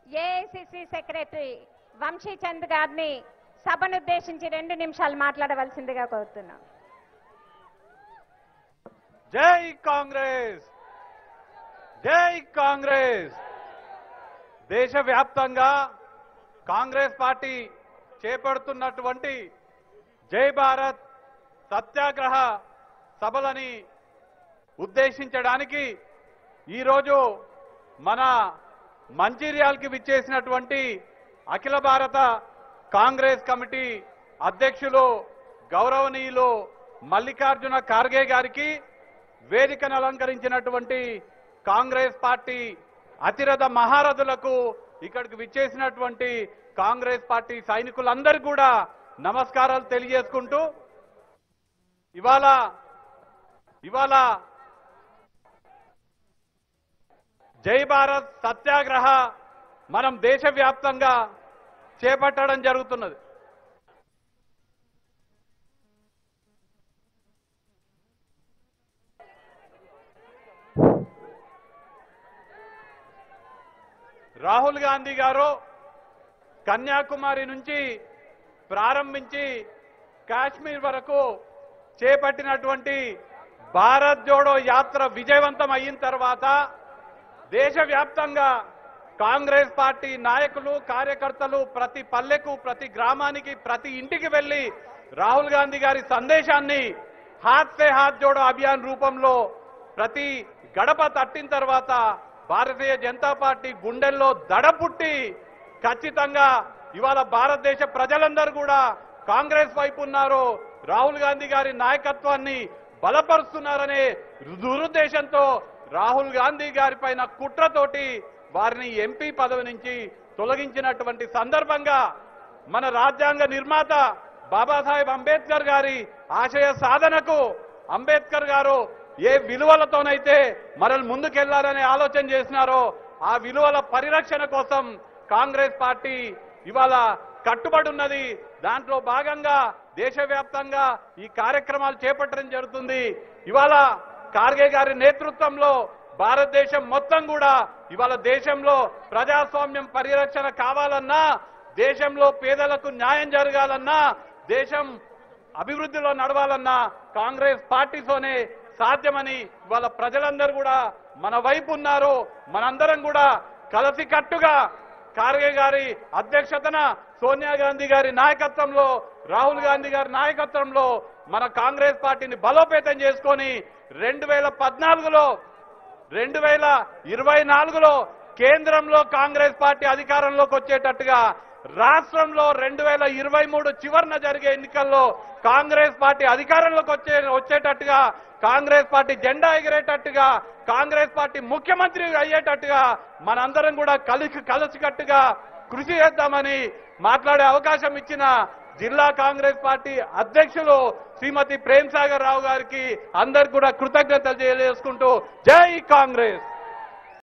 AICC secretary Vamshichand గారిని సభనుద్దేశించి రెండు నిమిషాలు మాట్లాడవలసిందిగా కోరుతున్నాం జై కాంగ్రెస్ జై కాంగ్రెస్ దేశవ్యాప్తంగా కాంగ్రెస్ పార్టీ చేపడుతున్నటువంటి జై భారత్ సత్యాగ్రహ సభలని ఉద్దేశించడానికి ఈరోజు మన మంచిర్యాలకి విచ్చేసినటువంటి అఖిల భారత కాంగ్రెస్ కమిటీ అధ్యక్షులు గౌరవనీయులు మల్లికార్జున ఖార్గే గారికి వేదికను అలంకరించినటువంటి కాంగ్రెస్ పార్టీ అతిరథ మహారథులకు ఇక్కడికి విచ్చేసినటువంటి కాంగ్రెస్ పార్టీ సైనికులందరూ కూడా నమస్కారాలు తెలియజేసుకుంటూ ఇవాళ ఇవాళ జై భారత్ సత్యాగ్రహ మనం దేశవ్యాప్తంగా చేపట్టడం జరుగుతున్నది రాహుల్ గాంధీ గారు కన్యాకుమారి నుంచి ప్రారంభించి కాశ్మీర్ వరకు చేపట్టినటువంటి భారత్ జోడో యాత్ర విజయవంతం అయిన తర్వాత దేశవ్యాప్తంగా కాంగ్రెస్ పార్టీ నాయకులు కార్యకర్తలు ప్రతి పల్లెకు ప్రతి గ్రామానికి ప్రతి ఇంటికి వెళ్లి రాహుల్ గాంధీ గారి సందేశాన్ని హాత్ సే హాత్ జోడో అభియాన్ రూపంలో ప్రతి గడప తట్టిన తర్వాత భారతీయ జనతా పార్టీ గుండెల్లో దడ పుట్టి ఖచ్చితంగా ఇవాళ భారతదేశ ప్రజలందరూ కూడా కాంగ్రెస్ వైపు ఉన్నారు రాహుల్ గాంధీ గారి నాయకత్వాన్ని బలపరుస్తున్నారనే దురుద్దేశంతో రాహుల్ గాంధీ గారి పైన కుట్రతోటి వారిని ఎంపీ పదవి నుంచి తొలగించినటువంటి సందర్భంగా మన రాజ్యాంగ నిర్మాత బాబాసాహెబ్ అంబేద్కర్ గారి ఆశయ సాధనకు అంబేద్కర్ గారు ఏ విలువలతోనైతే మనల్ని ముందుకెళ్లారనే ఆలోచన చేసినారో ఆ విలువల పరిరక్షణ కోసం కాంగ్రెస్ పార్టీ ఇవాళ కట్టుబడి ఉన్నది దాంట్లో భాగంగా దేశవ్యాప్తంగా ఈ కార్యక్రమాలు చేపట్టడం జరుగుతుంది ఇవాళ ఖార్గే గారి నేతృత్వంలో భారతదేశం మొత్తం కూడా ఇవాళ దేశంలో ప్రజాస్వామ్యం పరిరక్షణ కావాలన్నా దేశంలో పేదలకు న్యాయం జరగాలన్నా దేశం అభివృద్ధిలో నడవాలన్నా కాంగ్రెస్ పార్టీతోనే సాధ్యమని ఇవాళ ప్రజలందరూ కూడా మన వైపు ఉన్నారు మనందరం కూడా కలిసి కట్టుగా ఖార్గే గారి అధ్యక్షతన సోనియా గాంధీ గారి నాయకత్వంలో రాహుల్ గాంధీ గారి నాయకత్వంలో మన కాంగ్రెస్ పార్టీని బలోపేతం చేసుకొని రెండు వేల పద్నాలుగులో రెండు వేల ఇరవై నాలుగులో కేంద్రంలో కాంగ్రెస్ పార్టీ అధికారంలోకి వచ్చేటట్టుగా రాష్ట్రంలో రెండు వేల ఇరవై మూడు చివరిన జరిగే ఎన్నికల్లో కాంగ్రెస్ పార్టీ అధికారంలోకి వచ్చే వచ్చేటట్టుగా కాంగ్రెస్ పార్టీ జెండా ఎగిరేటట్టుగా కాంగ్రెస్ పార్టీ ముఖ్యమంత్రి అయ్యేటట్టుగా మనందరం కూడా కలిసి కలిసికట్టుగా కృషి చేద్దామని మాట్లాడే అవకాశం ఇచ్చిన జిల్లా కాంగ్రెస్ పార్టీ అధ్యక్షులు శ్రీమతి ప్రేమ్ సాగర్ రావు గారికి అందరికి కూడా కృతజ్ఞతలు తెలియజేసుకుంటూ జై కాంగ్రెస్